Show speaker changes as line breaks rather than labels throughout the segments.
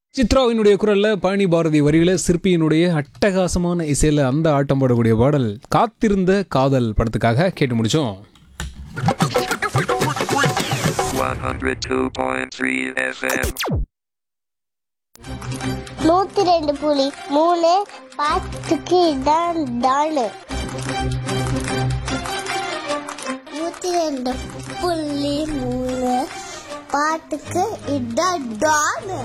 சித்ராவினுடைய குரல்ல பழனி பாரதி வரியில சிற்பியினுடைய அட்டகாசமான இசையில அந்த ஆட்டம் போடக்கூடிய பாடல் காத்திருந்த காதல் படத்துக்காக கேட்டு முடிச்சோம்
102.3 FM.
நூத்தி ரெண்டு புலி மூணு பாட்டுக்கு இதான் டானு நூத்தி ரெண்டு புள்ளி மூணு பாட்டுக்கு இதான் டானு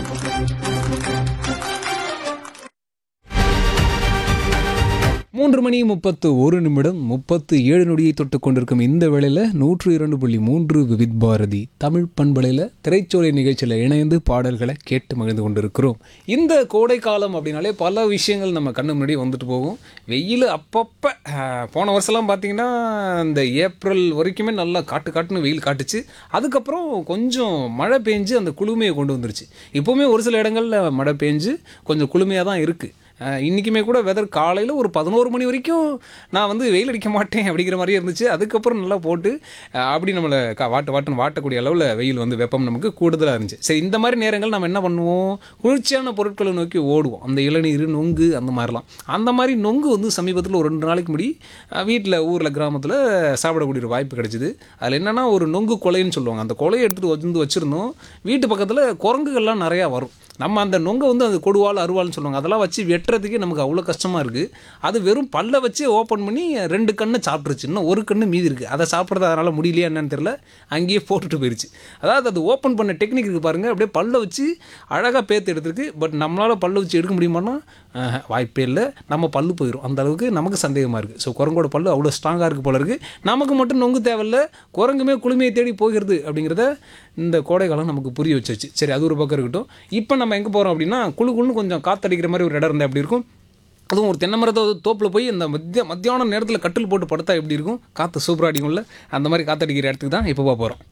மூன்று மணி முப்பத்து ஒரு நிமிடம் முப்பத்து ஏழு நொடியை தொட்டு கொண்டிருக்கும் இந்த வேளையில் நூற்று இரண்டு புள்ளி மூன்று விவித் பாரதி தமிழ் பண்பலையில் திரைச்சோலை நிகழ்ச்சியில் இணைந்து பாடல்களை கேட்டு மகிழ்ந்து கொண்டிருக்கிறோம் இந்த கோடை காலம் அப்படின்னாலே பல விஷயங்கள் நம்ம கண்ணு முன்னாடி வந்துட்டு போகும் வெயில் அப்பப்போ போன வருஷம்லாம் பார்த்தீங்கன்னா இந்த ஏப்ரல் வரைக்குமே நல்லா காட்டு காட்டுன்னு வெயில் காட்டுச்சு அதுக்கப்புறம் கொஞ்சம் மழை பெஞ்சு அந்த குளுமையை கொண்டு வந்துருச்சு இப்போவுமே ஒரு சில இடங்களில் மழை பெஞ்சு கொஞ்சம் குளுமையாக தான் இருக்குது அஹ் இன்றைக்குமே கூட வெதர் காலையில் ஒரு பதினோரு மணி வரைக்கும் நான் வந்து வெயில் அடிக்க மாட்டேன் அப்படிங்கிற மாதிரியே இருந்துச்சு அதுக்கப்புறம் நல்லா போட்டு அஹ் அப்படி நம்மளை கா வாட்டு வாட்டுன்னு வாட்டக்கூடிய அளவில் வெயில் வந்து வெப்பம் நமக்கு கூடுதலாக இருந்துச்சு சரி இந்த மாதிரி நேரங்கள் நம்ம என்ன பண்ணுவோம் குளிர்ச்சியான பொருட்களை நோக்கி ஓடுவோம் அந்த இளநீர் நொங்கு அந்த மாதிரிலாம் அந்த மாதிரி நொங்கு வந்து சமீபத்தில் ஒரு ரெண்டு நாளைக்கு முடி வீட்டில் ஊரில் கிராமத்தில் சாப்பிடக்கூடிய ஒரு வாய்ப்பு கிடைச்சிது அதில் என்னென்னா ஒரு நொங்கு கொலைன்னு சொல்லுவாங்க அந்த கொலையை எடுத்துகிட்டு வந்து வச்சுருந்தோம் வீட்டு பக்கத்தில் குரங்குகள்லாம் நிறையா வரும் நம்ம அந்த நொங்கை வந்து அது கொடுவாள் அருவாள்னு சொல்லுவாங்க அதெல்லாம் வச்சு வெட்டுறதுக்கே நமக்கு அவ்வளோ கஷ்டமாக இருக்குது அது வெறும் பல்ல வச்சு ஓப்பன் பண்ணி ரெண்டு கண்ணு சாப்பிட்ருச்சு இன்னும் ஒரு கண்ணு மீதி இருக்குது அதை சாப்பிட்றது அதனால் முடியலையா என்னன்னு தெரில அங்கேயே போட்டுட்டு போயிடுச்சு அதாவது அது ஓப்பன் பண்ண டெக்னிக் இருக்குது பாருங்கள் அப்படியே பல்ல வச்சு அழகாக பேத்து எடுத்துருக்கு பட் நம்மளால் பல்ல வச்சு எடுக்க முடியுமான்னா ஆஹ், வாய்ப்பே இல்லை நம்ம பல்லு போயிடும் அந்த அளவுக்கு நமக்கு சந்தேகமாக இருக்குது ஸோ குரங்கோட பல்லு அவ்வளோ ஸ்ட்ராங்காக இருக்குது போல இருக்குது நமக்கு மட்டும் நொங்கு தேவையில்ல குரங்குமே குளுமையை தேடி போகிறது அப்படிங்கிறத இந்த கோடை காலம் நமக்கு புரிய வச்சிருச்சு சரி அது ஒரு பக்கம் இருக்கட்டும் இப்போ நம்ம எங்கே போகிறோம் அப்படின்னா குளு குளுன்னு கொஞ்சம் காத்தடிக்கிற மாதிரி ஒரு இடம் இருந்தால் எப்படி இருக்கும் அதுவும் ஒரு தென்னை மரத்தை தோப்பில் போய் இந்த மத்திய மத்தியான நேரத்தில் கட்டில் போட்டு படுத்தா எப்படி இருக்கும் காற்று சூப்பராக அடிக்கும்ல அந்த மாதிரி காத்தடிக்கிற இடத்துக்கு தான் இப்போ போக போகிறோம்